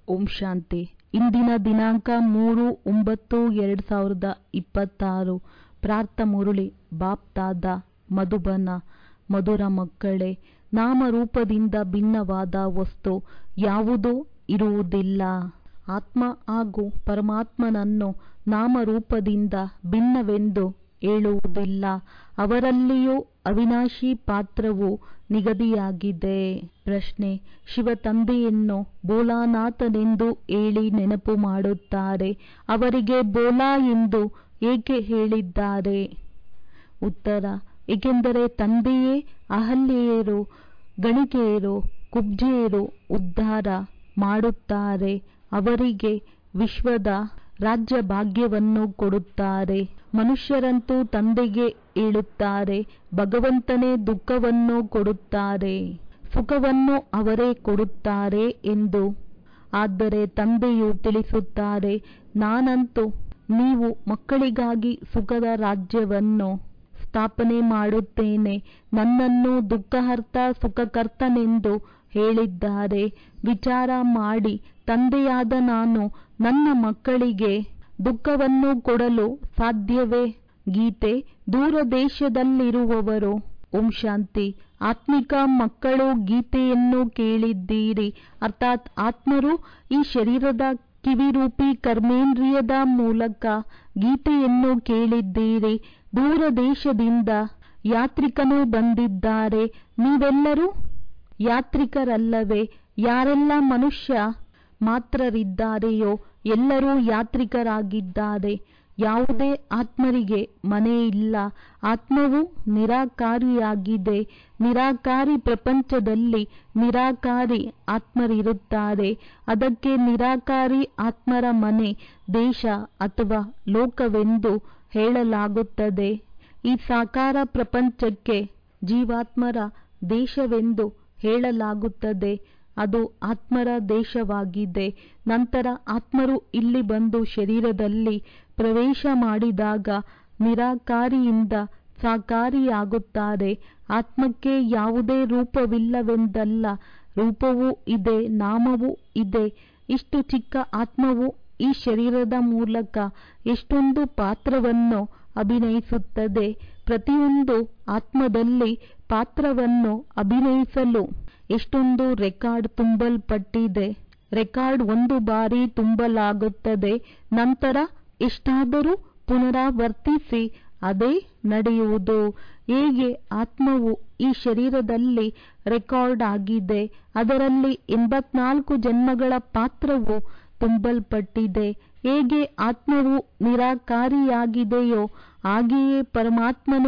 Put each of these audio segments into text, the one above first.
ಓಂ ಶಾಂತಿ ಇಂದಿನ ದಿನಾಂಕ ಮೂರು ಒಂಬತ್ತು ಎರಡು ಸಾವಿರದ ಇಪ್ಪತ್ತಾರು ಪ್ರಾರ್ಥ ಮುರಳಿ ಬಾಪ್ ದಾದ ಮಧುಬನ ಮಧುರ ಮಕ್ಕಳೇ ನಾಮರೂಪದಿಂದ ಭಿನ್ನವಾದ ವಸ್ತು ಯಾವುದೂ ಇರುವುದಿಲ್ಲ ಆತ್ಮ ಹಾಗೂ ಪರಮಾತ್ಮನನ್ನು ನಾಮರೂಪದಿಂದ ಭಿನ್ನವೆಂದು ಹೇಳುವುದಿಲ್ಲ ಅವರಲ್ಲಿಯೂ ಅವಿನಾಶಿ ಪಾತ್ರವು ನಿಗದಿಯಾಗಿದೆ ಪ್ರಶ್ನೆ ಶಿವ ತಂದೆಯನ್ನು ಬೋಲಾನಾಥನೆಂದು ಹೇಳಿ ನೆನಪು ಮಾಡುತ್ತಾರೆ ಅವರಿಗೆ ಬೋಲಾ ಎಂದು ಏಕೆ ಹೇಳಿದ್ದಾರೆ ಉತ್ತರ ಏಕೆಂದರೆ ತಂದೆಯೇ ಅಹಲ್ಯೆಯರು ಗಣಿಕೆಯರು ಕುಬ್ಜೆಯರು ಉದ್ಧಾರ ಮಾಡುತ್ತಾರೆ ಅವರಿಗೆ ವಿಶ್ವದ ರಾಜ್ಯ ಭಾಗ್ಯವನ್ನು ಕೊಡುತ್ತಾರೆ ಮನುಷ್ಯರಂತೂ ತಂದೆಗೆ ಹೇಳುತ್ತಾರೆ ಭಗವಂತನೇ ದುಃಖವನ್ನು ಕೊಡುತ್ತಾರೆ ಸುಖವನ್ನು ಅವರೇ ಕೊಡುತ್ತಾರೆ ಎಂದು ಆದರೆ ತಂದೆಯು ತಿಳಿಸುತ್ತಾರೆ ನಾನಂತೂ ನೀವು ಮಕ್ಕಳಿಗಾಗಿ ಸುಖದ ರಾಜ್ಯವನ್ನು ಸ್ಥಾಪನೆ ಮಾಡುತ್ತೇನೆ ನನ್ನನ್ನು ದುಃಖಹರ್ತ ಸುಖಕರ್ತನೆಂದು ಹೇಳಿದ್ದಾರೆ ವಿಚಾರ ಮಾಡಿ ತಂದೆಯಾದ ನಾನು ನನ್ನ ಮಕ್ಕಳಿಗೆ ದುಃಖವನ್ನು ಕೊಡಲು ಸಾಧ್ಯವೇ ಗೀತೆ ದೂರದೇಶದಲ್ಲಿರುವವರು ಓಂ ಶಾಂತಿ ಆತ್ಮಿಕ ಮಕ್ಕಳು ಗೀತೆಯನ್ನು ಕೇಳಿದ್ದೀರಿ ಅರ್ಥಾತ್ ಆತ್ಮರು ಈ ಶರೀರದ ಕಿವಿರೂಪಿ ಕರ್ಮೇಂದ್ರಿಯದ ಮೂಲಕ ಗೀತೆಯನ್ನು ಕೇಳಿದ್ದೀರಿ ದೂರ ದೇಶದಿಂದ ಯಾತ್ರಿಕನು ಬಂದಿದ್ದಾರೆ ನೀವೆಲ್ಲರೂ ಯಾತ್ರಿಕರಲ್ಲವೇ ಯಾರೆಲ್ಲ ಮನುಷ್ಯ ಮಾತ್ರರಿದ್ದಾರೆಯೋ ಎಲ್ಲರೂ ಯಾತ್ರಿಕರಾಗಿದ್ದಾರೆ ಯಾವುದೇ ಆತ್ಮರಿಗೆ ಮನೆ ಇಲ್ಲ ಆತ್ಮವು ನಿರಾಕಾರಿಯಾಗಿದೆ ನಿರಾಕಾರಿ ಪ್ರಪಂಚದಲ್ಲಿ ನಿರಾಕಾರಿ ಆತ್ಮರಿರುತ್ತಾರೆ ಅದಕ್ಕೆ ನಿರಾಕಾರಿ ಆತ್ಮರ ಮನೆ ದೇಶ ಅಥವಾ ಲೋಕವೆಂದು ಹೇಳಲಾಗುತ್ತದೆ ಈ ಸಾಕಾರ ಪ್ರಪಂಚಕ್ಕೆ ಜೀವಾತ್ಮರ ದೇಶವೆಂದು ಹೇಳಲಾಗುತ್ತದೆ ಅದು ಆತ್ಮರ ದೇಶವಾಗಿದೆ ನಂತರ ಆತ್ಮರು ಇಲ್ಲಿ ಬಂದು ಶರೀರದಲ್ಲಿ ಪ್ರವೇಶ ಮಾಡಿದಾಗ ನಿರಾಕಾರಿಯಿಂದ ಸಾಕಾರಿಯಾಗುತ್ತಾರೆ ಆತ್ಮಕ್ಕೆ ಯಾವುದೇ ರೂಪವಿಲ್ಲವೆಂದಲ್ಲ ರೂಪವೂ ಇದೆ ನಾಮವೂ ಇದೆ ಇಷ್ಟು ಚಿಕ್ಕ ಆತ್ಮವು ಈ ಶರೀರದ ಮೂಲಕ ಎಷ್ಟೊಂದು ಪಾತ್ರವನ್ನು ಅಭಿನಯಿಸುತ್ತದೆ ಪ್ರತಿಯೊಂದು ಆತ್ಮದಲ್ಲಿ ಪಾತ್ರವನ್ನು ಅಭಿನಯಿಸಲು ಎಷ್ಟೊಂದು ರೆಕಾರ್ಡ್ ತುಂಬಲ್ಪಟ್ಟಿದೆ ರೆಕಾರ್ಡ್ ಒಂದು ಬಾರಿ ತುಂಬಲಾಗುತ್ತದೆ ನಂತರ ಎಷ್ಟಾದರೂ ಪುನರಾವರ್ತಿಸಿ ಅದೇ ನಡೆಯುವುದು ಹೇಗೆ ಆತ್ಮವು ಈ ಶರೀರದಲ್ಲಿ ರೆಕಾರ್ಡ್ ಆಗಿದೆ ಅದರಲ್ಲಿ ಎಂಬತ್ನಾಲ್ಕು ಜನ್ಮಗಳ ಪಾತ್ರವು ತುಂಬಲ್ಪಟ್ಟಿದೆ ಹೇಗೆ ಆತ್ಮವು ನಿರಾಕಾರಿಯಾಗಿದೆಯೋ ಹಾಗೆಯೇ ಪರಮಾತ್ಮನು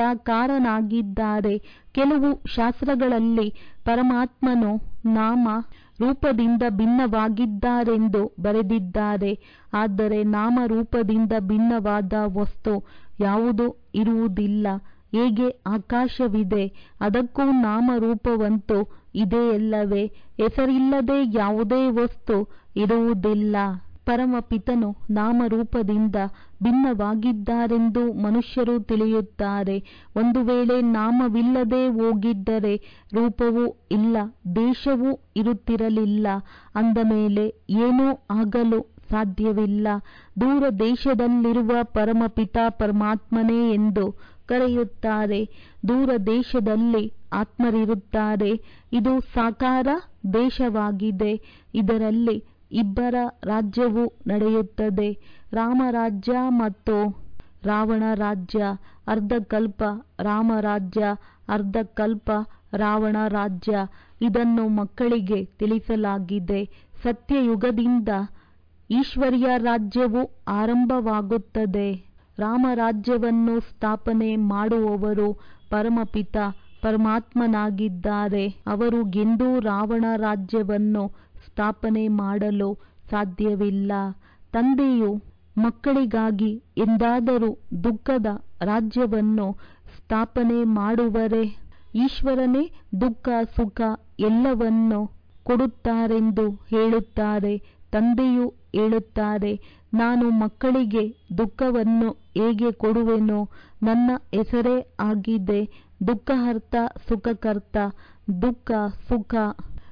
ನಿರಾಕಾರನಾಗಿದ್ದಾರೆ ಕೆಲವು ಶಾಸ್ತ್ರಗಳಲ್ಲಿ ಪರಮಾತ್ಮನು ನಾಮ ರೂಪದಿಂದ ಭಿನ್ನವಾಗಿದ್ದಾರೆಂದು ಬರೆದಿದ್ದಾರೆ ಆದರೆ ನಾಮರೂಪದಿಂದ ಭಿನ್ನವಾದ ವಸ್ತು ಯಾವುದೂ ಇರುವುದಿಲ್ಲ ಹೇಗೆ ಆಕಾಶವಿದೆ ಅದಕ್ಕೂ ನಾಮರೂಪವಂತೂ ಇದೆಯಲ್ಲವೇ ಹೆಸರಿಲ್ಲದೆ ಯಾವುದೇ ವಸ್ತು ಇರುವುದಿಲ್ಲ ಪರಮಪಿತನು ನಾಮರೂಪದಿಂದ ಭಿನ್ನವಾಗಿದ್ದಾರೆಂದು ಮನುಷ್ಯರು ತಿಳಿಯುತ್ತಾರೆ ಒಂದು ವೇಳೆ ನಾಮವಿಲ್ಲದೆ ಹೋಗಿದ್ದರೆ ರೂಪವೂ ಇಲ್ಲ ದೇಶವೂ ಇರುತ್ತಿರಲಿಲ್ಲ ಅಂದ ಮೇಲೆ ಏನೂ ಆಗಲು ಸಾಧ್ಯವಿಲ್ಲ ದೂರ ದೇಶದಲ್ಲಿರುವ ಪರಮಪಿತ ಪರಮಾತ್ಮನೇ ಎಂದು ಕರೆಯುತ್ತಾರೆ ದೂರ ದೇಶದಲ್ಲಿ ಆತ್ಮರಿರುತ್ತಾರೆ ಇದು ಸಾಕಾರ ದೇಶವಾಗಿದೆ ಇದರಲ್ಲಿ ಇಬ್ಬರ ರಾಜ್ಯವು ನಡೆಯುತ್ತದೆ ರಾಮರಾಜ್ಯ ಮತ್ತು ರಾವಣ ರಾಜ್ಯ ಅರ್ಧಕಲ್ಪ ರಾಮರಾಜ್ಯ ಅರ್ಧಕಲ್ಪ ರಾವಣ ರಾಜ್ಯ ಇದನ್ನು ಮಕ್ಕಳಿಗೆ ತಿಳಿಸಲಾಗಿದೆ ಸತ್ಯಯುಗದಿಂದ ಈಶ್ವರ್ಯ ರಾಜ್ಯವು ಆರಂಭವಾಗುತ್ತದೆ ರಾಮರಾಜ್ಯವನ್ನು ಸ್ಥಾಪನೆ ಮಾಡುವವರು ಪರಮಪಿತ ಪರಮಾತ್ಮನಾಗಿದ್ದಾರೆ ಅವರು ಗೆಂದೂ ರಾವಣ ರಾಜ್ಯವನ್ನು ಸ್ಥಾಪನೆ ಮಾಡಲು ಸಾಧ್ಯವಿಲ್ಲ ತಂದೆಯು ಮಕ್ಕಳಿಗಾಗಿ ಎಂದಾದರೂ ದುಃಖದ ರಾಜ್ಯವನ್ನು ಸ್ಥಾಪನೆ ಮಾಡುವರೆ ಈಶ್ವರನೇ ದುಃಖ ಸುಖ ಎಲ್ಲವನ್ನು ಕೊಡುತ್ತಾರೆಂದು ಹೇಳುತ್ತಾರೆ ತಂದೆಯು ಹೇಳುತ್ತಾರೆ ನಾನು ಮಕ್ಕಳಿಗೆ ದುಃಖವನ್ನು ಹೇಗೆ ಕೊಡುವೆನೋ ನನ್ನ ಹೆಸರೇ ಆಗಿದೆ ದುಃಖಹರ್ತ ಸುಖಕರ್ತ ದುಃಖ ಸುಖ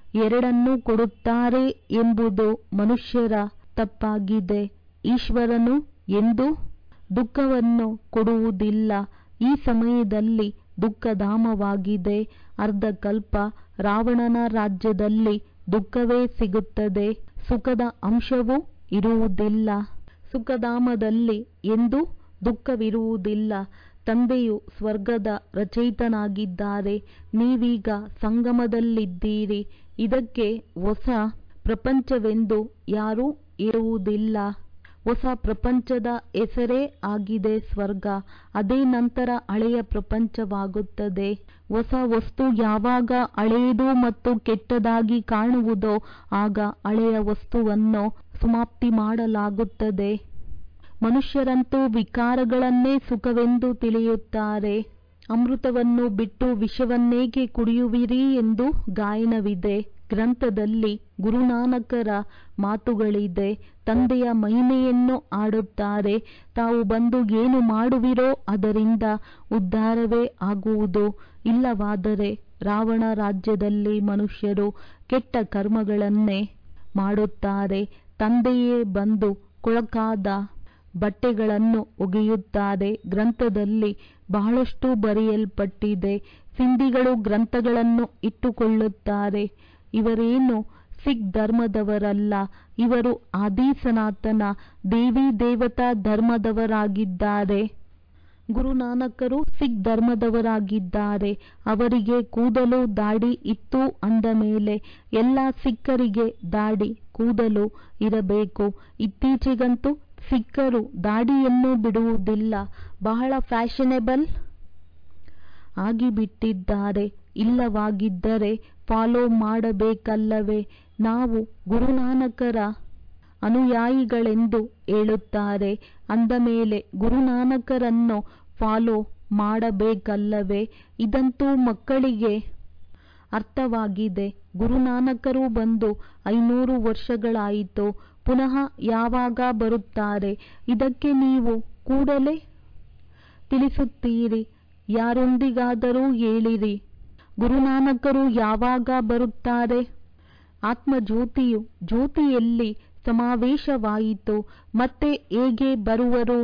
ಎರಡನ್ನೂ ಕೊಡುತ್ತಾರೆ ಎಂಬುದು ಮನುಷ್ಯರ ತಪ್ಪಾಗಿದೆ ಈಶ್ವರನು ಎಂದೂ ದುಃಖವನ್ನು ಕೊಡುವುದಿಲ್ಲ ಈ ಸಮಯದಲ್ಲಿ ದುಃಖಧಾಮವಾಗಿದೆ ಅರ್ಧಕಲ್ಪ ರಾವಣನ ರಾಜ್ಯದಲ್ಲಿ ದುಃಖವೇ ಸಿಗುತ್ತದೆ ಸುಖದ ಅಂಶವೂ ಇರುವುದಿಲ್ಲ ಸುಖಧಾಮದಲ್ಲಿ ಎಂದೂ ದುಃಖವಿರುವುದಿಲ್ಲ ತಂದೆಯು ಸ್ವರ್ಗದ ರಚಯಿತನಾಗಿದ್ದಾರೆ ನೀವೀಗ ಸಂಗಮದಲ್ಲಿದ್ದೀರಿ ಇದಕ್ಕೆ ಹೊಸ ಪ್ರಪಂಚವೆಂದು ಯಾರೂ ಹೇಳುವುದಿಲ್ಲ ಹೊಸ ಪ್ರಪಂಚದ ಹೆಸರೇ ಆಗಿದೆ ಸ್ವರ್ಗ ಅದೇ ನಂತರ ಹಳೆಯ ಪ್ರಪಂಚವಾಗುತ್ತದೆ ಹೊಸ ವಸ್ತು ಯಾವಾಗ ಹಳೆಯದು ಮತ್ತು ಕೆಟ್ಟದಾಗಿ ಕಾಣುವುದೋ ಆಗ ಹಳೆಯ ವಸ್ತುವನ್ನು ಸಮಾಪ್ತಿ ಮಾಡಲಾಗುತ್ತದೆ ಮನುಷ್ಯರಂತೂ ವಿಕಾರಗಳನ್ನೇ ಸುಖವೆಂದು ತಿಳಿಯುತ್ತಾರೆ ಅಮೃತವನ್ನು ಬಿಟ್ಟು ವಿಷವನ್ನೇಕೆ ಕುಡಿಯುವಿರಿ ಎಂದು ಗಾಯನವಿದೆ ಗ್ರಂಥದಲ್ಲಿ ಗುರುನಾನಕರ ಮಾತುಗಳಿದೆ ತಂದೆಯ ಮಹಿಮೆಯನ್ನು ಆಡುತ್ತಾರೆ ತಾವು ಬಂದು ಏನು ಮಾಡುವಿರೋ ಅದರಿಂದ ಉದ್ಧಾರವೇ ಆಗುವುದು ಇಲ್ಲವಾದರೆ ರಾವಣ ರಾಜ್ಯದಲ್ಲಿ ಮನುಷ್ಯರು ಕೆಟ್ಟ ಕರ್ಮಗಳನ್ನೇ ಮಾಡುತ್ತಾರೆ ತಂದೆಯೇ ಬಂದು ಕೊಳಕಾದ ಬಟ್ಟೆಗಳನ್ನು ಒಗೆಯುತ್ತಾರೆ ಗ್ರಂಥದಲ್ಲಿ ಬಹಳಷ್ಟು ಬರೆಯಲ್ಪಟ್ಟಿದೆ ಸಿಂಧಿಗಳು ಗ್ರಂಥಗಳನ್ನು ಇಟ್ಟುಕೊಳ್ಳುತ್ತಾರೆ ಇವರೇನು ಸಿಖ್ ಧರ್ಮದವರಲ್ಲ ಇವರು ಆದಿ ಸನಾತನ ದೇವಿ ದೇವತಾ ಧರ್ಮದವರಾಗಿದ್ದಾರೆ ಗುರುನಾನಕರು ಸಿಖ್ ಧರ್ಮದವರಾಗಿದ್ದಾರೆ ಅವರಿಗೆ ಕೂದಲು ದಾಡಿ ಇತ್ತು ಅಂದ ಮೇಲೆ ಎಲ್ಲ ಸಿಖ್ಖರಿಗೆ ದಾಡಿ ಕೂದಲು ಇರಬೇಕು ಇತ್ತೀಚೆಗಂತೂ ಸಿಖ್ಖರು ದಾಡಿಯನ್ನು ಬಿಡುವುದಿಲ್ಲ ಬಹಳ ಫ್ಯಾಷನೆಬಲ್ ಆಗಿಬಿಟ್ಟಿದ್ದಾರೆ ಇಲ್ಲವಾಗಿದ್ದರೆ ಫಾಲೋ ಮಾಡಬೇಕಲ್ಲವೇ ನಾವು ಗುರುನಾನಕರ ಅನುಯಾಯಿಗಳೆಂದು ಹೇಳುತ್ತಾರೆ ಅಂದ ಮೇಲೆ ಗುರುನಾನಕರನ್ನು ಫಾಲೋ ಮಾಡಬೇಕಲ್ಲವೇ ಇದಂತೂ ಮಕ್ಕಳಿಗೆ ಅರ್ಥವಾಗಿದೆ ಗುರುನಾನಕರು ಬಂದು ಐನೂರು ವರ್ಷಗಳಾಯಿತು ಪುನಃ ಯಾವಾಗ ಬರುತ್ತಾರೆ ಇದಕ್ಕೆ ನೀವು ಕೂಡಲೇ ತಿಳಿಸುತ್ತೀರಿ ಯಾರೊಂದಿಗಾದರೂ ಹೇಳಿರಿ ಗುರುನಾನಕರು ಯಾವಾಗ ಬರುತ್ತಾರೆ ಆತ್ಮಜ್ಯೋತಿಯು ಜ್ಯೋತಿಯಲ್ಲಿ ಸಮಾವೇಶವಾಯಿತು ಮತ್ತೆ ಹೇಗೆ ಬರುವರು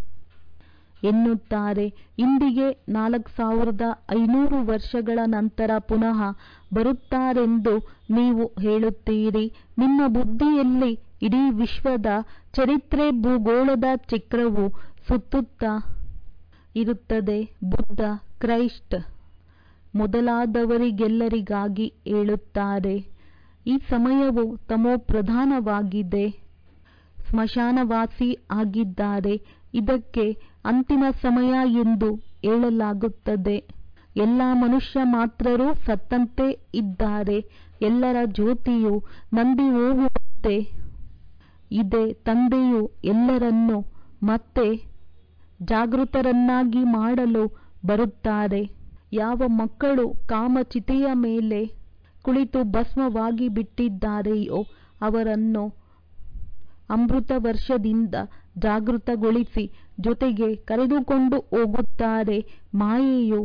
ಎನ್ನುತ್ತಾರೆ ಇಂದಿಗೆ ನಾಲ್ಕು ಸಾವಿರದ ಐನೂರು ವರ್ಷಗಳ ನಂತರ ಪುನಃ ಬರುತ್ತಾರೆಂದು ನೀವು ಹೇಳುತ್ತೀರಿ ನಿಮ್ಮ ಬುದ್ಧಿಯಲ್ಲಿ ಇಡೀ ವಿಶ್ವದ ಚರಿತ್ರೆ ಭೂಗೋಳದ ಚಕ್ರವು ಸುತ್ತುತ್ತಾ ಇರುತ್ತದೆ ಬುದ್ಧ ಕ್ರೈಸ್ಟ್ ಮೊದಲಾದವರಿಗೆಲ್ಲರಿಗಾಗಿ ಹೇಳುತ್ತಾರೆ ಈ ಸಮಯವು ತಮೋಪ್ರಧಾನವಾಗಿದೆ ಸ್ಮಶಾನವಾಸಿ ಆಗಿದ್ದಾರೆ ಇದಕ್ಕೆ ಅಂತಿಮ ಸಮಯ ಎಂದು ಹೇಳಲಾಗುತ್ತದೆ ಎಲ್ಲ ಮನುಷ್ಯ ಮಾತ್ರರು ಸತ್ತಂತೆ ಇದ್ದಾರೆ ಎಲ್ಲರ ಜ್ಯೋತಿಯು ನಂದಿ ಹೋಗುವಂತೆ ಇದೆ ತಂದೆಯು ಎಲ್ಲರನ್ನೂ ಮತ್ತೆ ಜಾಗೃತರನ್ನಾಗಿ ಮಾಡಲು ಬರುತ್ತಾರೆ ಯಾವ ಮಕ್ಕಳು ಕಾಮಚಿತೆಯ ಮೇಲೆ ಕುಳಿತು ಭಸ್ಮವಾಗಿ ಬಿಟ್ಟಿದ್ದಾರೆಯೋ ಅವರನ್ನು ಅಮೃತ ವರ್ಷದಿಂದ ಜಾಗೃತಗೊಳಿಸಿ ಜೊತೆಗೆ ಕರೆದುಕೊಂಡು ಹೋಗುತ್ತಾರೆ ಮಾಯೆಯು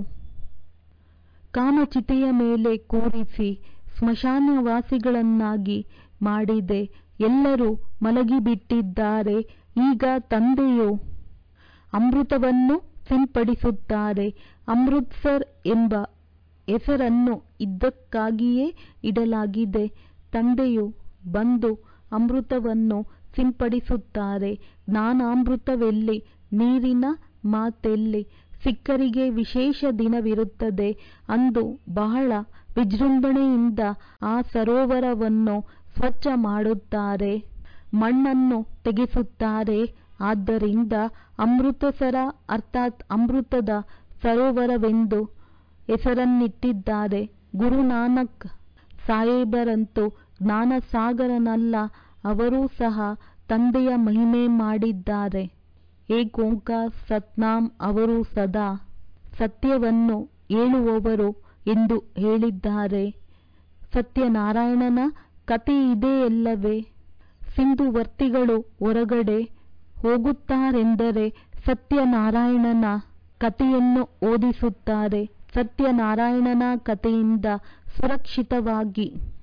ಕಾಮಚಿತೆಯ ಮೇಲೆ ಕೂರಿಸಿ ಸ್ಮಶಾನವಾಸಿಗಳನ್ನಾಗಿ ಮಾಡಿದೆ ಎಲ್ಲರೂ ಮಲಗಿಬಿಟ್ಟಿದ್ದಾರೆ ಈಗ ತಂದೆಯು ಅಮೃತವನ್ನು ಸಿಂಪಡಿಸುತ್ತಾರೆ ಅಮೃತ್ಸರ್ ಎಂಬ ಹೆಸರನ್ನು ಇದಕ್ಕಾಗಿಯೇ ಇಡಲಾಗಿದೆ ತಂದೆಯು ಬಂದು ಅಮೃತವನ್ನು ಸಿಂಪಡಿಸುತ್ತಾರೆ ಜ್ಞಾನಾಮೃತವೆಲ್ಲಿ ನೀರಿನ ಮಾತೆಲ್ಲಿ ಸಿಖ್ಖರಿಗೆ ವಿಶೇಷ ದಿನವಿರುತ್ತದೆ ಅಂದು ಬಹಳ ವಿಜೃಂಭಣೆಯಿಂದ ಆ ಸರೋವರವನ್ನು ಸ್ವಚ್ಛ ಮಾಡುತ್ತಾರೆ ಮಣ್ಣನ್ನು ತೆಗೆಸುತ್ತಾರೆ ಆದ್ದರಿಂದ ಅಮೃತಸರ ಅರ್ಥಾತ್ ಅಮೃತದ ಸರೋವರವೆಂದು ಹೆಸರನ್ನಿಟ್ಟಿದ್ದಾರೆ ಗುರುನಾನಕ್ ಸಾಹೇಬರಂತೂ ಜ್ಞಾನಸಾಗರನಲ್ಲ ಅವರೂ ಸಹ ತಂದೆಯ ಮಹಿಮೆ ಮಾಡಿದ್ದಾರೆ ಏಕೋಂಕಾರ ಸತ್ನಾಮ್ ಅವರು ಸದಾ ಸತ್ಯವನ್ನು ಹೇಳುವವರು ಎಂದು ಹೇಳಿದ್ದಾರೆ ಸತ್ಯನಾರಾಯಣನ ಕಥೆಯಿದೆಯಲ್ಲವೇ ಸಿಂಧುವರ್ತಿಗಳು ಹೊರಗಡೆ ಹೋಗುತ್ತಾರೆಂದರೆ ಸತ್ಯನಾರಾಯಣನ ಕಥೆಯನ್ನು ಓದಿಸುತ್ತಾರೆ ಸತ್ಯನಾರಾಯಣನ ಕಥೆಯಿಂದ ಸುರಕ್ಷಿತವಾಗಿ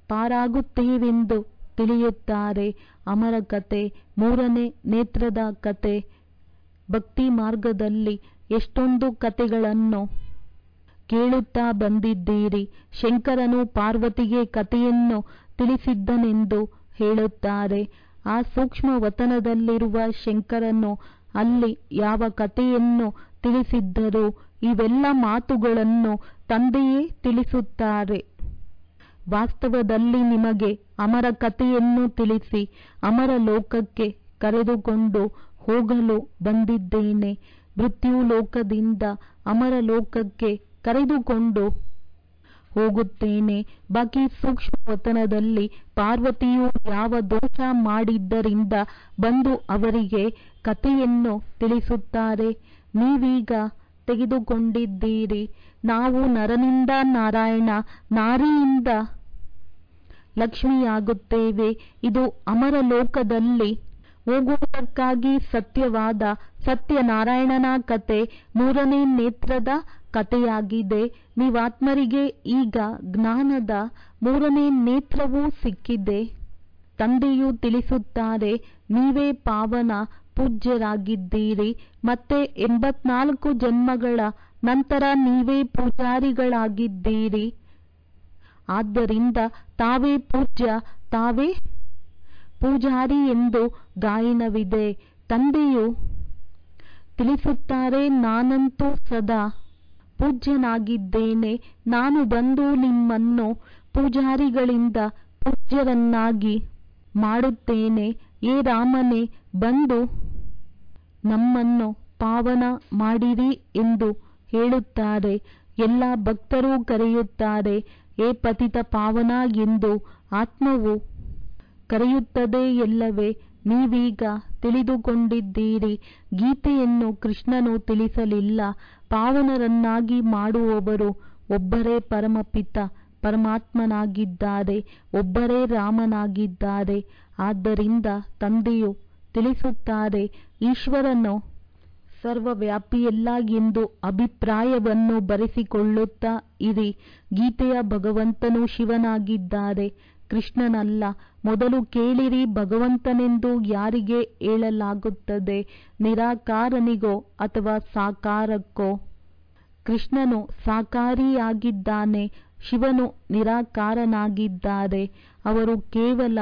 ಪಾರಾಗುತ್ತೇವೆಂದು ತಿಳಿಯುತ್ತಾರೆ ಅಮರ ಕತೆ ಮೂರನೇ ನೇತ್ರದ ಕತೆ ಭಕ್ತಿ ಮಾರ್ಗದಲ್ಲಿ ಎಷ್ಟೊಂದು ಕತೆಗಳನ್ನು ಕೇಳುತ್ತಾ ಬಂದಿದ್ದೀರಿ ಶಂಕರನು ಪಾರ್ವತಿಗೆ ಕಥೆಯನ್ನು ತಿಳಿಸಿದ್ದನೆಂದು ಹೇಳುತ್ತಾರೆ ಆ ಸೂಕ್ಷ್ಮ ವತನದಲ್ಲಿರುವ ಶಂಕರನು ಅಲ್ಲಿ ಯಾವ ಕಥೆಯನ್ನು ತಿಳಿಸಿದ್ದರೂ ಇವೆಲ್ಲ ಮಾತುಗಳನ್ನು ತಂದೆಯೇ ತಿಳಿಸುತ್ತಾರೆ ವಾಸ್ತವದಲ್ಲಿ ನಿಮಗೆ ಅಮರ ಕಥೆಯನ್ನು ತಿಳಿಸಿ ಅಮರ ಲೋಕಕ್ಕೆ ಕರೆದುಕೊಂಡು ಹೋಗಲು ಬಂದಿದ್ದೇನೆ ಮೃತ್ಯು ಲೋಕದಿಂದ ಅಮರ ಲೋಕಕ್ಕೆ ಕರೆದುಕೊಂಡು ಹೋಗುತ್ತೇನೆ ಬಾಕಿ ಸೂಕ್ಷ್ಮ ವತನದಲ್ಲಿ ಪಾರ್ವತಿಯು ಯಾವ ದೋಷ ಮಾಡಿದ್ದರಿಂದ ಬಂದು ಅವರಿಗೆ ಕಥೆಯನ್ನು ತಿಳಿಸುತ್ತಾರೆ ನೀವೀಗ ತೆಗೆದುಕೊಂಡಿದ್ದೀರಿ ನಾವು ನರನಿಂದ ನಾರಾಯಣ ನಾರಿಯಿಂದ ಲಕ್ಷ್ಮಿಯಾಗುತ್ತೇವೆ ಇದು ಅಮರ ಲೋಕದಲ್ಲಿ ಹೋಗುವುದಕ್ಕಾಗಿ ಸತ್ಯವಾದ ಸತ್ಯನಾರಾಯಣನ ಕತೆ ಮೂರನೇ ನೇತ್ರದ ಕಥೆಯಾಗಿದೆ ನೀವಾತ್ಮರಿಗೆ ಈಗ ಜ್ಞಾನದ ಮೂರನೇ ನೇತ್ರವೂ ಸಿಕ್ಕಿದೆ ತಂದೆಯು ತಿಳಿಸುತ್ತಾರೆ ನೀವೇ ಪಾವನ ಪೂಜ್ಯರಾಗಿದ್ದೀರಿ ಮತ್ತೆ ಎಂಬತ್ನಾಲ್ಕು ಜನ್ಮಗಳ ನಂತರ ನೀವೇ ಪೂಜಾರಿಗಳಾಗಿದ್ದೀರಿ ಆದ್ದರಿಂದ ತಾವೇ ಪೂಜ್ಯ ತಾವೇ ಪೂಜಾರಿ ಎಂದು ಗಾಯನವಿದೆ ತಂದೆಯು ತಿಳಿಸುತ್ತಾರೆ ನಾನಂತೂ ಸದಾ ಪೂಜ್ಯನಾಗಿದ್ದೇನೆ ನಾನು ಬಂದು ನಿಮ್ಮನ್ನು ಪೂಜಾರಿಗಳಿಂದ ಪೂಜ್ಯರನ್ನಾಗಿ ಮಾಡುತ್ತೇನೆ ಏ ರಾಮನೇ ಬಂದು ನಮ್ಮನ್ನು ಪಾವನ ಮಾಡಿರಿ ಎಂದು ಹೇಳುತ್ತಾರೆ ಎಲ್ಲ ಭಕ್ತರು ಕರೆಯುತ್ತಾರೆ ಏ ಪತಿತ ಪಾವನ ಎಂದು ಆತ್ಮವು ಕರೆಯುತ್ತದೆ ಎಲ್ಲವೇ ನೀವೀಗ ತಿಳಿದುಕೊಂಡಿದ್ದೀರಿ ಗೀತೆಯನ್ನು ಕೃಷ್ಣನು ತಿಳಿಸಲಿಲ್ಲ ಪಾವನರನ್ನಾಗಿ ಮಾಡುವವರು ಒಬ್ಬರೇ ಪರಮಪಿತ ಪರಮಾತ್ಮನಾಗಿದ್ದಾರೆ ಒಬ್ಬರೇ ರಾಮನಾಗಿದ್ದಾರೆ ಆದ್ದರಿಂದ ತಂದೆಯು ತಿಳಿಸುತ್ತಾರೆ ಈಶ್ವರನು ಸರ್ವವ್ಯಾಪಿಯಲ್ಲ ಎಂದು ಅಭಿಪ್ರಾಯವನ್ನು ಬರೆಸಿಕೊಳ್ಳುತ್ತಾ ಇರಿ ಗೀತೆಯ ಭಗವಂತನು ಶಿವನಾಗಿದ್ದಾರೆ ಕೃಷ್ಣನಲ್ಲ ಮೊದಲು ಕೇಳಿರಿ ಭಗವಂತನೆಂದು ಯಾರಿಗೆ ಹೇಳಲಾಗುತ್ತದೆ ನಿರಾಕಾರನಿಗೋ ಅಥವಾ ಸಾಕಾರಕ್ಕೋ ಕೃಷ್ಣನು ಸಾಕಾರಿಯಾಗಿದ್ದಾನೆ ಶಿವನು ನಿರಾಕಾರನಾಗಿದ್ದಾರೆ ಅವರು ಕೇವಲ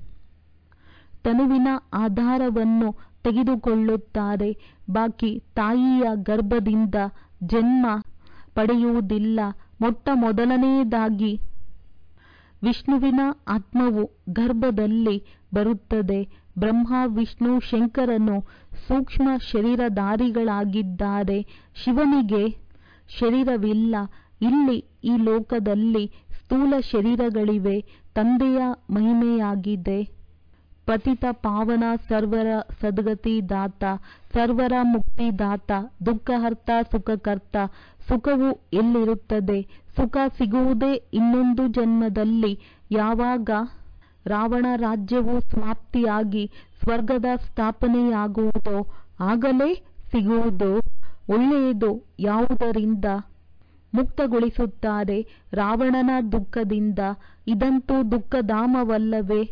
ತನುವಿನ ಆಧಾರವನ್ನು ತೆಗೆದುಕೊಳ್ಳುತ್ತಾರೆ ಬಾಕಿ ತಾಯಿಯ ಗರ್ಭದಿಂದ ಜನ್ಮ ಪಡೆಯುವುದಿಲ್ಲ ಮೊಟ್ಟ ಮೊದಲನೆಯದಾಗಿ ವಿಷ್ಣುವಿನ ಆತ್ಮವು ಗರ್ಭದಲ್ಲಿ ಬರುತ್ತದೆ ಬ್ರಹ್ಮ ವಿಷ್ಣು ಶಂಕರನು ಸೂಕ್ಷ್ಮ ಶರೀರಧಾರಿಗಳಾಗಿದ್ದಾರೆ ಶಿವನಿಗೆ ಶರೀರವಿಲ್ಲ ಇಲ್ಲಿ ಈ ಲೋಕದಲ್ಲಿ ಸ್ಥೂಲ ಶರೀರಗಳಿವೆ ತಂದೆಯ ಮಹಿಮೆಯಾಗಿದೆ ಪತಿತ ಪಾವನ ಸರ್ವರ ಸದ್ಗತಿ ದಾತ ಸರ್ವರ ಮುಕ್ತಿದಾತ ದುಃಖಹರ್ತ ಸುಖಕರ್ತ ಸುಖವು ಎಲ್ಲಿರುತ್ತದೆ ಸುಖ ಸಿಗುವುದೇ ಇನ್ನೊಂದು ಜನ್ಮದಲ್ಲಿ ಯಾವಾಗ ರಾವಣ ರಾಜ್ಯವು ಸಮಾಪ್ತಿಯಾಗಿ ಸ್ವರ್ಗದ ಸ್ಥಾಪನೆಯಾಗುವುದೋ ಆಗಲೇ ಸಿಗುವುದು ಒಳ್ಳೆಯದು ಯಾವುದರಿಂದ ಮುಕ್ತಗೊಳಿಸುತ್ತಾರೆ ರಾವಣನ ದುಃಖದಿಂದ ಇದಂತೂ ದುಃಖಧಾಮವಲ್ಲವೇ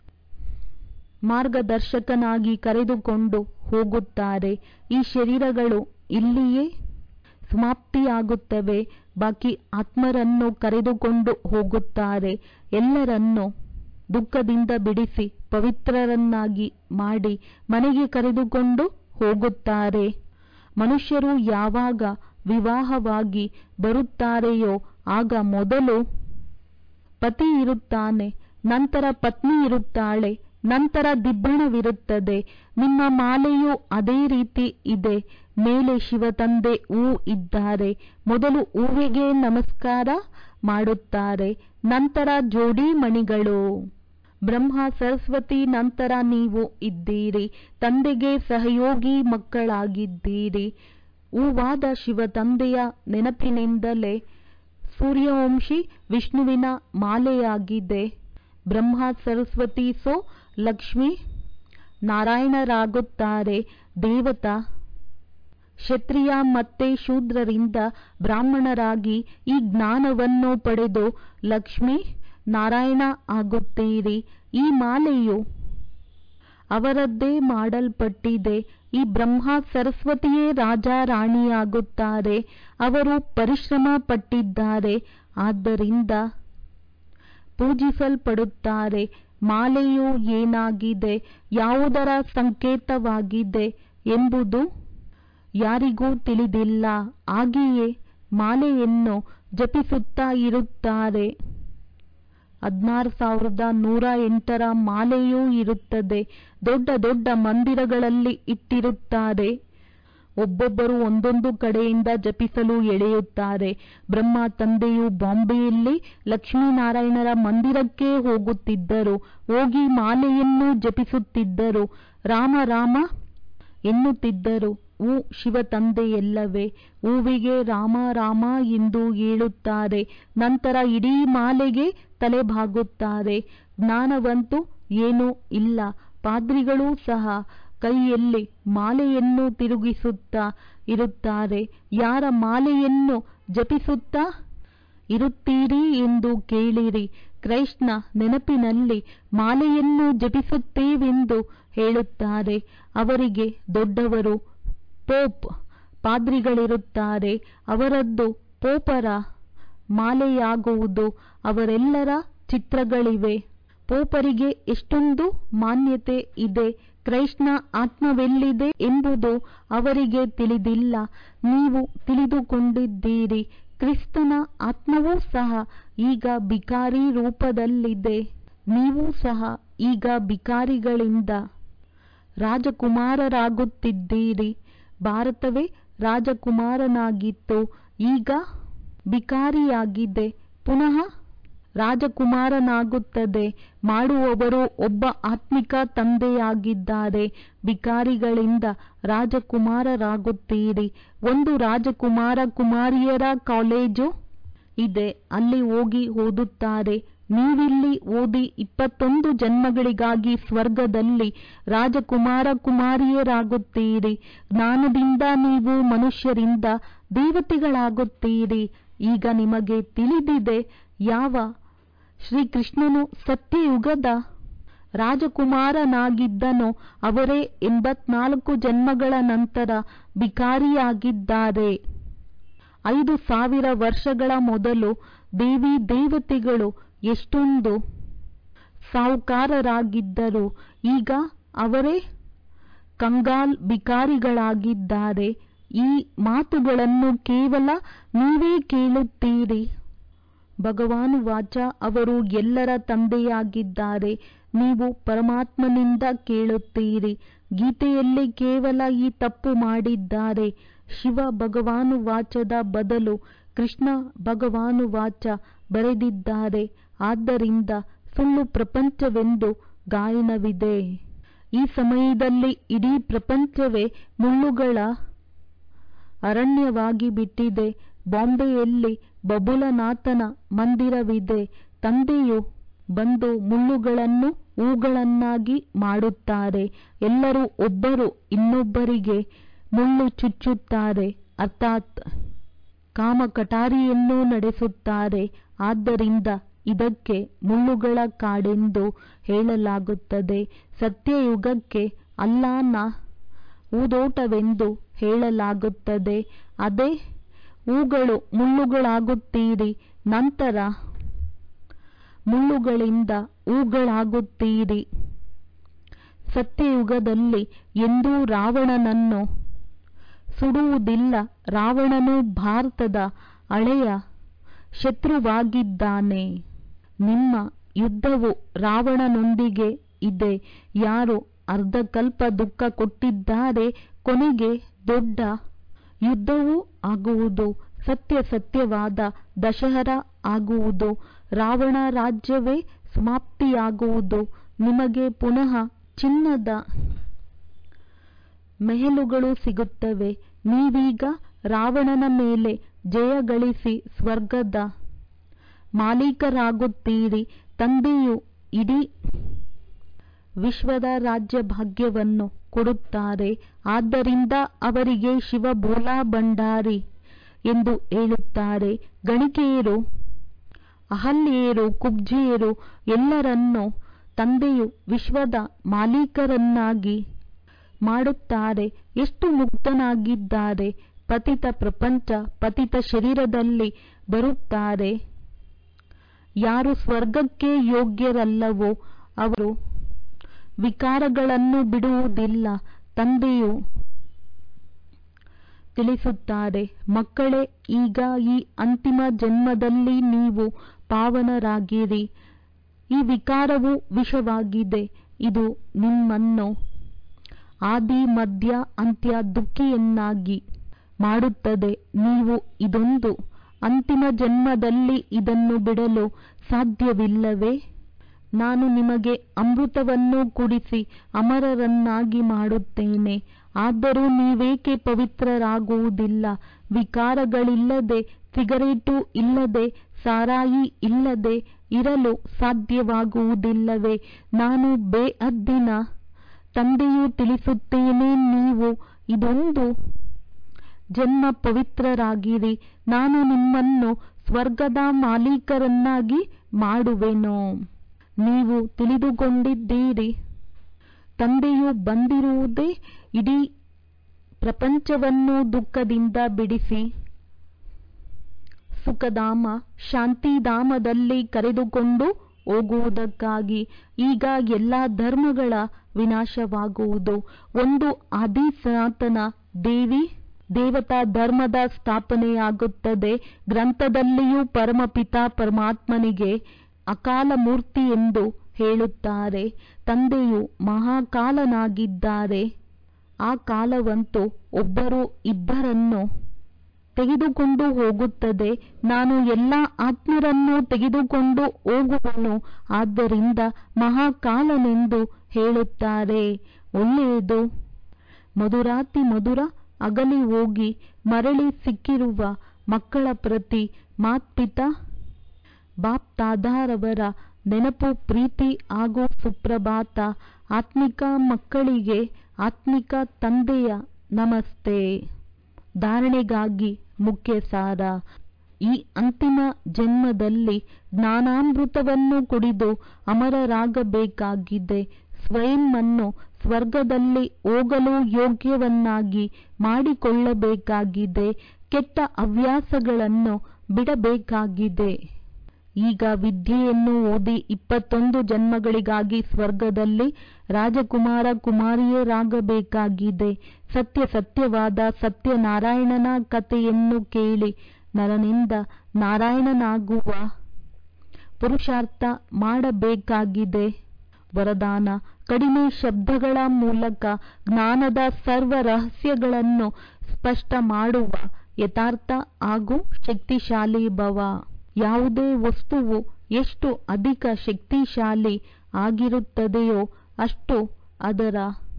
ಮಾರ್ಗದರ್ಶಕನಾಗಿ ಕರೆದುಕೊಂಡು ಹೋಗುತ್ತಾರೆ ಈ ಶರೀರಗಳು ಇಲ್ಲಿಯೇ ಸಮಾಪ್ತಿಯಾಗುತ್ತವೆ ಬಾಕಿ ಆತ್ಮರನ್ನು ಕರೆದುಕೊಂಡು ಹೋಗುತ್ತಾರೆ ಎಲ್ಲರನ್ನು ದುಃಖದಿಂದ ಬಿಡಿಸಿ ಪವಿತ್ರರನ್ನಾಗಿ ಮಾಡಿ ಮನೆಗೆ ಕರೆದುಕೊಂಡು ಹೋಗುತ್ತಾರೆ ಮನುಷ್ಯರು ಯಾವಾಗ ವಿವಾಹವಾಗಿ ಬರುತ್ತಾರೆಯೋ ಆಗ ಮೊದಲು ಪತಿ ಇರುತ್ತಾನೆ ನಂತರ ಪತ್ನಿ ಇರುತ್ತಾಳೆ ನಂತರ ದಿಬ್ಬಣವಿರುತ್ತದೆ ನಿಮ್ಮ ಮಾಲೆಯೂ ಅದೇ ರೀತಿ ಇದೆ ಮೇಲೆ ಶಿವತಂದೆ ಹೂ ಇದ್ದಾರೆ ಮೊದಲು ಹೂವಿಗೆ ನಮಸ್ಕಾರ ಮಾಡುತ್ತಾರೆ ನಂತರ ಜೋಡಿ ಮಣಿಗಳು ಬ್ರಹ್ಮ ಸರಸ್ವತಿ ನಂತರ ನೀವು ಇದ್ದೀರಿ ತಂದೆಗೆ ಸಹಯೋಗಿ ಮಕ್ಕಳಾಗಿದ್ದೀರಿ ಹೂವಾದ ಶಿವತಂದೆಯ ನೆನಪಿನಿಂದಲೇ ಸೂರ್ಯವಂಶಿ ವಿಷ್ಣುವಿನ ಮಾಲೆಯಾಗಿದೆ ಬ್ರಹ್ಮ ಸರಸ್ವತಿ ಸೋ ಲಕ್ಷ್ಮಿ ನಾರಾಯಣರಾಗುತ್ತಾರೆ ದೇವತಾ ಕ್ಷತ್ರಿಯ ಮತ್ತೆ ಶೂದ್ರರಿಂದ ಬ್ರಾಹ್ಮಣರಾಗಿ ಈ ಜ್ಞಾನವನ್ನು ಪಡೆದು ಲಕ್ಷ್ಮಿ ನಾರಾಯಣ ಆಗುತ್ತೀರಿ ಈ ಮಾಲೆಯು ಅವರದ್ದೇ ಮಾಡಲ್ಪಟ್ಟಿದೆ ಈ ಬ್ರಹ್ಮ ಸರಸ್ವತಿಯೇ ರಾಜ ರಾಣಿಯಾಗುತ್ತಾರೆ ಅವರು ಪರಿಶ್ರಮ ಪಟ್ಟಿದ್ದಾರೆ ಆದ್ದರಿಂದ ಪೂಜಿಸಲ್ಪಡುತ್ತಾರೆ ಮಾಲೆಯು ಏನಾಗಿದೆ ಯಾವುದರ ಸಂಕೇತವಾಗಿದೆ ಎಂಬುದು ಯಾರಿಗೂ ತಿಳಿದಿಲ್ಲ ಹಾಗೆಯೇ ಮಾಲೆಯನ್ನು ಜಪಿಸುತ್ತಾ ಇರುತ್ತಾರೆ ಹದಿನಾರು ಸಾವಿರದ ನೂರ ಎಂಟರ ಮಾಲೆಯೂ ಇರುತ್ತದೆ ದೊಡ್ಡ ದೊಡ್ಡ ಮಂದಿರಗಳಲ್ಲಿ ಇಟ್ಟಿರುತ್ತಾರೆ ಒಬ್ಬೊಬ್ಬರು ಒಂದೊಂದು ಕಡೆಯಿಂದ ಜಪಿಸಲು ಎಳೆಯುತ್ತಾರೆ ಬ್ರಹ್ಮ ತಂದೆಯು ಬಾಂಬೆಯಲ್ಲಿ ಲಕ್ಷ್ಮೀನಾರಾಯಣರ ಮಂದಿರಕ್ಕೆ ಹೋಗುತ್ತಿದ್ದರು ಹೋಗಿ ಮಾಲೆಯನ್ನು ಜಪಿಸುತ್ತಿದ್ದರು ರಾಮ ರಾಮ ಎನ್ನುತ್ತಿದ್ದರು ಹೂ ಶಿವ ತಂದೆಯಲ್ಲವೇ ಹೂವಿಗೆ ರಾಮ ರಾಮ ಎಂದು ಹೇಳುತ್ತಾರೆ ನಂತರ ಇಡೀ ಮಾಲೆಗೆ ತಲೆಬಾಗುತ್ತಾರೆ ಜ್ಞಾನವಂತೂ ಏನೂ ಇಲ್ಲ ಪಾದ್ರಿಗಳೂ ಸಹ ಕೈಯಲ್ಲಿ ಮಾಲೆಯನ್ನು ತಿರುಗಿಸುತ್ತಾ ಇರುತ್ತಾರೆ ಯಾರ ಮಾಲೆಯನ್ನು ಜಪಿಸುತ್ತಾ ಇರುತ್ತೀರಿ ಎಂದು ಕೇಳಿರಿ ಕೃಷ್ಣ ನೆನಪಿನಲ್ಲಿ ಮಾಲೆಯನ್ನು ಜಪಿಸುತ್ತೇವೆಂದು ಹೇಳುತ್ತಾರೆ ಅವರಿಗೆ ದೊಡ್ಡವರು ಪೋಪ್ ಪಾದ್ರಿಗಳಿರುತ್ತಾರೆ ಅವರದ್ದು ಪೋಪರ ಮಾಲೆಯಾಗುವುದು ಅವರೆಲ್ಲರ ಚಿತ್ರಗಳಿವೆ ಪೋಪರಿಗೆ ಎಷ್ಟೊಂದು ಮಾನ್ಯತೆ ಇದೆ ಕೃಷ್ಣ ಆತ್ಮವೆಲ್ಲಿದೆ ಎಂಬುದು ಅವರಿಗೆ ತಿಳಿದಿಲ್ಲ ನೀವು ತಿಳಿದುಕೊಂಡಿದ್ದೀರಿ ಕ್ರಿಸ್ತನ ಆತ್ಮವೂ ಸಹ ಈಗ ಬಿಕಾರಿ ರೂಪದಲ್ಲಿದೆ ನೀವು ಸಹ ಈಗ ಬಿಕಾರಿಗಳಿಂದ ರಾಜಕುಮಾರರಾಗುತ್ತಿದ್ದೀರಿ ಭಾರತವೇ ರಾಜಕುಮಾರನಾಗಿತ್ತು ಈಗ ಬಿಕಾರಿಯಾಗಿದೆ ಪುನಃ ರಾಜಕುಮಾರನಾಗುತ್ತದೆ ಮಾಡುವವರು ಒಬ್ಬ ಆತ್ಮಿಕ ತಂದೆಯಾಗಿದ್ದಾರೆ ಬಿಕಾರಿಗಳಿಂದ ರಾಜಕುಮಾರರಾಗುತ್ತೀರಿ ಒಂದು ರಾಜಕುಮಾರ ಕುಮಾರಿಯರ ಕಾಲೇಜು ಇದೆ ಅಲ್ಲಿ ಹೋಗಿ ಓದುತ್ತಾರೆ ನೀವಿಲ್ಲಿ ಓದಿ ಇಪ್ಪತ್ತೊಂದು ಜನ್ಮಗಳಿಗಾಗಿ ಸ್ವರ್ಗದಲ್ಲಿ ರಾಜಕುಮಾರ ಕುಮಾರಿಯರಾಗುತ್ತೀರಿ ಜ್ಞಾನದಿಂದ ನೀವು ಮನುಷ್ಯರಿಂದ ದೇವತೆಗಳಾಗುತ್ತೀರಿ ಈಗ ನಿಮಗೆ ತಿಳಿದಿದೆ ಯಾವ ಶ್ರೀಕೃಷ್ಣನು ಸತ್ಯಯುಗದ ರಾಜಕುಮಾರನಾಗಿದ್ದನೋ ಅವರೇ ಎಂಬತ್ನಾಲ್ಕು ಜನ್ಮಗಳ ನಂತರ ಬಿಕಾರಿಯಾಗಿದ್ದಾರೆ ಐದು ಸಾವಿರ ವರ್ಷಗಳ ಮೊದಲು ದೇವಿ ದೇವತೆಗಳು ಎಷ್ಟೊಂದು ಸಾಹುಕಾರರಾಗಿದ್ದರು ಈಗ ಅವರೇ ಕಂಗಾಲ್ ಬಿಕಾರಿಗಳಾಗಿದ್ದಾರೆ ಈ ಮಾತುಗಳನ್ನು ಕೇವಲ ನೀವೇ ಕೇಳುತ್ತೀರಿ ಭಗವಾನ್ ವಾಚ ಅವರು ಎಲ್ಲರ ತಂದೆಯಾಗಿದ್ದಾರೆ ನೀವು ಪರಮಾತ್ಮನಿಂದ ಕೇಳುತ್ತೀರಿ ಗೀತೆಯಲ್ಲಿ ಕೇವಲ ಈ ತಪ್ಪು ಮಾಡಿದ್ದಾರೆ ಶಿವ ಭಗವಾನು ವಾಚದ ಬದಲು ಕೃಷ್ಣ ಭಗವಾನು ವಾಚ ಬರೆದಿದ್ದಾರೆ ಆದ್ದರಿಂದ ಸುಳ್ಳು ಪ್ರಪಂಚವೆಂದು ಗಾಯನವಿದೆ ಈ ಸಮಯದಲ್ಲಿ ಇಡೀ ಪ್ರಪಂಚವೇ ಮುಳ್ಳುಗಳ ಅರಣ್ಯವಾಗಿ ಬಿಟ್ಟಿದೆ ಬಾಂಬೆಯಲ್ಲಿ ಬಬುಲನಾಥನ ಮಂದಿರವಿದೆ ತಂದೆಯು ಬಂದು ಮುಳ್ಳುಗಳನ್ನು ಹೂಗಳನ್ನಾಗಿ ಮಾಡುತ್ತಾರೆ ಎಲ್ಲರೂ ಒಬ್ಬರು ಇನ್ನೊಬ್ಬರಿಗೆ ಮುಳ್ಳು ಚುಚ್ಚುತ್ತಾರೆ ಅರ್ಥಾತ್ ಕಾಮ ಕಟಾರಿಯನ್ನು ನಡೆಸುತ್ತಾರೆ ಆದ್ದರಿಂದ ಇದಕ್ಕೆ ಮುಳ್ಳುಗಳ ಕಾಡೆಂದು ಹೇಳಲಾಗುತ್ತದೆ ಸತ್ಯಯುಗಕ್ಕೆ ಅಲ್ಲಾನ ಹೂದೋಟವೆಂದು ಹೇಳಲಾಗುತ್ತದೆ ಅದೇ ಹೂಗಳು ಮುಳ್ಳುಗಳಾಗುತ್ತೀರಿ ನಂತರ ಮುಳ್ಳುಗಳಿಂದ ಹೂಗಳಾಗುತ್ತೀರಿ ಸತ್ಯಯುಗದಲ್ಲಿ ಎಂದೂ ರಾವಣನನ್ನು ಸುಡುವುದಿಲ್ಲ ರಾವಣನು ಭಾರತದ ಹಳೆಯ ಶತ್ರುವಾಗಿದ್ದಾನೆ ನಿಮ್ಮ ಯುದ್ಧವು ರಾವಣನೊಂದಿಗೆ ಇದೆ ಯಾರು ಅರ್ಧಕಲ್ಪ ದುಃಖ ಕೊಟ್ಟಿದ್ದಾರೆ ಕೊನೆಗೆ ದೊಡ್ಡ ಯುದ್ಧವೂ ಆಗುವುದು ಸತ್ಯ ಸತ್ಯವಾದ ದಶಹರ ಆಗುವುದು ರಾವಣ ರಾಜ್ಯವೇ ಸಮಾಪ್ತಿಯಾಗುವುದು ನಿಮಗೆ ಪುನಃ ಚಿನ್ನದ ಮೆಹಲುಗಳು ಸಿಗುತ್ತವೆ ನೀವೀಗ ರಾವಣನ ಮೇಲೆ ಜಯ ಗಳಿಸಿ ಸ್ವರ್ಗದ ಮಾಲೀಕರಾಗುತ್ತೀರಿ ತಂದೆಯು ಇಡೀ ವಿಶ್ವದ ರಾಜ್ಯ ಭಾಗ್ಯವನ್ನು ಕೊಡುತ್ತಾರೆ ಆದ್ದರಿಂದ ಅವರಿಗೆ ಶಿವ ಭೋಲಾ ಭಂಡಾರಿ ಎಂದು ಹೇಳುತ್ತಾರೆ ಗಣಿಕೆಯರು ಅಹಲ್ಯೆಯರು ಕುಬ್ಜೆಯರು ಎಲ್ಲರನ್ನೂ ತಂದೆಯು ವಿಶ್ವದ ಮಾಲೀಕರನ್ನಾಗಿ ಮಾಡುತ್ತಾರೆ ಎಷ್ಟು ಮುಕ್ತನಾಗಿದ್ದಾರೆ ಪತಿತ ಪ್ರಪಂಚ ಪತಿತ ಶರೀರದಲ್ಲಿ ಬರುತ್ತಾರೆ ಯಾರು ಸ್ವರ್ಗಕ್ಕೆ ಯೋಗ್ಯರಲ್ಲವೋ ಅವರು ವಿಕಾರಗಳನ್ನು ಬಿಡುವುದಿಲ್ಲ ತಂದೆಯು ತಿಳಿಸುತ್ತಾರೆ ಮಕ್ಕಳೇ ಈಗ ಈ ಅಂತಿಮ ಜನ್ಮದಲ್ಲಿ ನೀವು ಪಾವನರಾಗಿರಿ ಈ ವಿಕಾರವು ವಿಷವಾಗಿದೆ ಇದು ನಿಮ್ಮನ್ನು ಆದಿ ಮಧ್ಯ ಅಂತ್ಯ ದುಃಖಿಯನ್ನಾಗಿ ಮಾಡುತ್ತದೆ ನೀವು ಇದೊಂದು ಅಂತಿಮ ಜನ್ಮದಲ್ಲಿ ಇದನ್ನು ಬಿಡಲು ಸಾಧ್ಯವಿಲ್ಲವೇ ನಾನು ನಿಮಗೆ ಅಮೃತವನ್ನು ಕುಡಿಸಿ ಅಮರರನ್ನಾಗಿ ಮಾಡುತ್ತೇನೆ ಆದರೂ ನೀವೇಕೆ ಪವಿತ್ರರಾಗುವುದಿಲ್ಲ ವಿಕಾರಗಳಿಲ್ಲದೆ ಸಿಗರೇಟು ಇಲ್ಲದೆ ಸಾರಾಯಿ ಇಲ್ಲದೆ ಇರಲು ಸಾಧ್ಯವಾಗುವುದಿಲ್ಲವೇ ನಾನು ಬೇಅದ್ದಿನ ತಂದೆಯು ತಿಳಿಸುತ್ತೇನೆ ನೀವು ಇದೊಂದು ಜನ್ಮ ಪವಿತ್ರರಾಗಿರಿ ನಾನು ನಿಮ್ಮನ್ನು ಸ್ವರ್ಗದ ಮಾಲೀಕರನ್ನಾಗಿ ಮಾಡುವೆನು ನೀವು ತಿಳಿದುಕೊಂಡಿದ್ದೀರಿ ತಂದೆಯು ಬಂದಿರುವುದೇ ಇಡೀ ಪ್ರಪಂಚವನ್ನು ದುಃಖದಿಂದ ಬಿಡಿಸಿ ಸುಖಧಾಮ ಶಾಂತಿಧಾಮದಲ್ಲಿ ಕರೆದುಕೊಂಡು ಹೋಗುವುದಕ್ಕಾಗಿ ಈಗ ಎಲ್ಲ ಧರ್ಮಗಳ ವಿನಾಶವಾಗುವುದು ಒಂದು ಆದಿ ಸನಾತನ ದೇವಿ ದೇವತಾ ಧರ್ಮದ ಸ್ಥಾಪನೆಯಾಗುತ್ತದೆ ಗ್ರಂಥದಲ್ಲಿಯೂ ಪರಮಪಿತ ಪರಮಾತ್ಮನಿಗೆ ಅಕಾಲ ಮೂರ್ತಿ ಎಂದು ಹೇಳುತ್ತಾರೆ ತಂದೆಯು ಮಹಾಕಾಲನಾಗಿದ್ದಾರೆ ಆ ಕಾಲವಂತೂ ಒಬ್ಬರು ಇಬ್ಬರನ್ನು ತೆಗೆದುಕೊಂಡು ಹೋಗುತ್ತದೆ ನಾನು ಎಲ್ಲ ಆತ್ಮರನ್ನು ತೆಗೆದುಕೊಂಡು ಹೋಗುವನು ಆದ್ದರಿಂದ ಮಹಾಕಾಲನೆಂದು ಹೇಳುತ್ತಾರೆ ಒಳ್ಳೆಯದು ಮಧುರಾತಿ ಮಧುರ ಅಗಲಿ ಹೋಗಿ ಮರಳಿ ಸಿಕ್ಕಿರುವ ಮಕ್ಕಳ ಪ್ರತಿ ಮಾತ್ಪಿತ ಬಾಪ್ತಾದಾರವರ ನೆನಪು ಪ್ರೀತಿ ಹಾಗೂ ಸುಪ್ರಭಾತ ಆತ್ಮಿಕ ಮಕ್ಕಳಿಗೆ ಆತ್ಮಿಕ ತಂದೆಯ ನಮಸ್ತೆ ಧಾರಣೆಗಾಗಿ ಮುಖ್ಯ ಸಾರ ಈ ಅಂತಿಮ ಜನ್ಮದಲ್ಲಿ ಜ್ಞಾನಾಮೃತವನ್ನು ಕುಡಿದು ಅಮರರಾಗಬೇಕಾಗಿದೆ ಸ್ವಯಂ ಅನ್ನು ಸ್ವರ್ಗದಲ್ಲಿ ಹೋಗಲು ಯೋಗ್ಯವನ್ನಾಗಿ ಮಾಡಿಕೊಳ್ಳಬೇಕಾಗಿದೆ ಕೆಟ್ಟ ಹವ್ಯಾಸಗಳನ್ನು ಬಿಡಬೇಕಾಗಿದೆ ಈಗ ವಿದ್ಯೆಯನ್ನು ಓದಿ ಇಪ್ಪತ್ತೊಂದು ಜನ್ಮಗಳಿಗಾಗಿ ಸ್ವರ್ಗದಲ್ಲಿ ರಾಜಕುಮಾರ ಕುಮಾರಿಯರಾಗಬೇಕಾಗಿದೆ ಸತ್ಯ ಸತ್ಯವಾದ ಸತ್ಯನಾರಾಯಣನ ಕಥೆಯನ್ನು ಕೇಳಿ ನರನಿಂದ ನಾರಾಯಣನಾಗುವ ಪುರುಷಾರ್ಥ ಮಾಡಬೇಕಾಗಿದೆ ವರದಾನ ಕಡಿಮೆ ಶಬ್ದಗಳ ಮೂಲಕ ಜ್ಞಾನದ ಸರ್ವ ರಹಸ್ಯಗಳನ್ನು ಸ್ಪಷ್ಟ ಮಾಡುವ ಯಥಾರ್ಥ ಹಾಗೂ ಶಕ್ತಿಶಾಲಿ ಭವ ಯಾವುದೇ ವಸ್ತುವು ಎಷ್ಟು ಅಧಿಕ ಶಕ್ತಿಶಾಲಿ ಆಗಿರುತ್ತದೆಯೋ ಅಷ್ಟು ಅದರ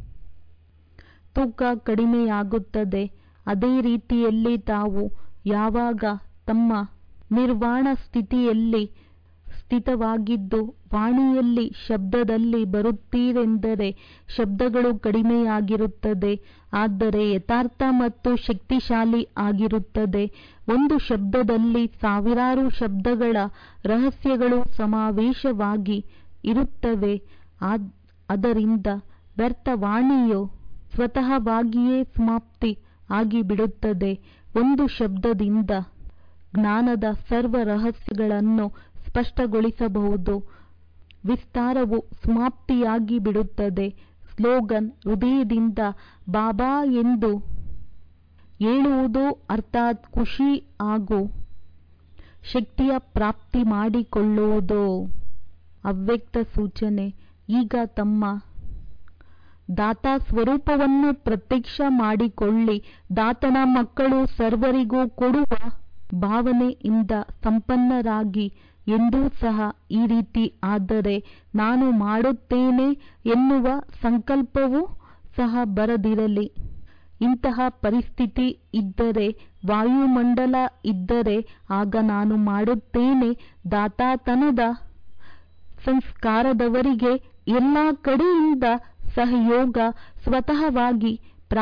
ತೂಕ ಕಡಿಮೆಯಾಗುತ್ತದೆ ಅದೇ ರೀತಿಯಲ್ಲಿ ತಾವು ಯಾವಾಗ ತಮ್ಮ ನಿರ್ವಾಣ ಸ್ಥಿತಿಯಲ್ಲಿ ಸ್ಥಿತವಾಗಿದ್ದು ವಾಣಿಯಲ್ಲಿ ಶಬ್ದದಲ್ಲಿ ಬರುತ್ತೀರೆಂದರೆ ಶಬ್ದಗಳು ಕಡಿಮೆಯಾಗಿರುತ್ತದೆ ಆದರೆ ಯಥಾರ್ಥ ಮತ್ತು ಶಕ್ತಿಶಾಲಿ ಆಗಿರುತ್ತದೆ ಒಂದು ಶಬ್ದದಲ್ಲಿ ಸಾವಿರಾರು ಶಬ್ದಗಳ ರಹಸ್ಯಗಳು ಸಮಾವೇಶವಾಗಿ ಇರುತ್ತವೆ ಅದರಿಂದ ವ್ಯರ್ಥ ವಾಣಿಯು ಸ್ವತಃವಾಗಿಯೇ ಸಮಾಪ್ತಿ ಆಗಿಬಿಡುತ್ತದೆ ಒಂದು ಶಬ್ದದಿಂದ ಜ್ಞಾನದ ಸರ್ವ ರಹಸ್ಯಗಳನ್ನು ಸ್ಪಷ್ಟಗೊಳಿಸಬಹುದು ವಿಸ್ತಾರವು ಸಮಾಪ್ತಿಯಾಗಿ ಬಿಡುತ್ತದೆ ಸ್ಲೋಗನ್ ಹೃದಯದಿಂದ ಬಾಬಾ ಎಂದು ಹೇಳುವುದು ಅರ್ಥಾತ್ ಖುಷಿ ಹಾಗೂ ಶಕ್ತಿಯ ಪ್ರಾಪ್ತಿ ಮಾಡಿಕೊಳ್ಳುವುದು ಅವ್ಯಕ್ತ ಸೂಚನೆ ಈಗ ತಮ್ಮ ದಾತ ಸ್ವರೂಪವನ್ನು ಪ್ರತ್ಯಕ್ಷ ಮಾಡಿಕೊಳ್ಳಿ ದಾತನ ಮಕ್ಕಳು ಸರ್ವರಿಗೂ ಕೊಡುವ ಭಾವನೆಯಿಂದ ಸಂಪನ್ನರಾಗಿ ಎಂದೂ ಸಹ ಈ ರೀತಿ ಆದರೆ ನಾನು ಮಾಡುತ್ತೇನೆ ಎನ್ನುವ ಸಂಕಲ್ಪವೂ ಸಹ ಬರದಿರಲಿ ಇಂತಹ ಪರಿಸ್ಥಿತಿ ಇದ್ದರೆ ವಾಯುಮಂಡಲ ಇದ್ದರೆ ಆಗ ನಾನು ಮಾಡುತ್ತೇನೆ ದಾತಾತನದ ಸಂಸ್ಕಾರದವರಿಗೆ ಎಲ್ಲ ಕಡೆಯಿಂದ ಸಹಯೋಗ ಸ್ವತಃವಾಗಿ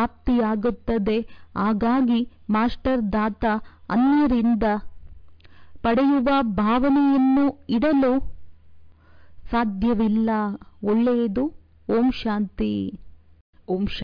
ಪ್ರಾಪ್ತಿಯಾಗುತ್ತದೆ ಹಾಗಾಗಿ ಮಾಸ್ಟರ್ ದಾತ ಅನ್ಯರಿಂದ ಪಡೆಯುವ ಭಾವನೆಯನ್ನು ಇಡಲು ಸಾಧ್ಯವಿಲ್ಲ ಒಳ್ಳೆಯದು ಓಂ ಶಾಂತಿ ಓಂ ಶಾಂತಿ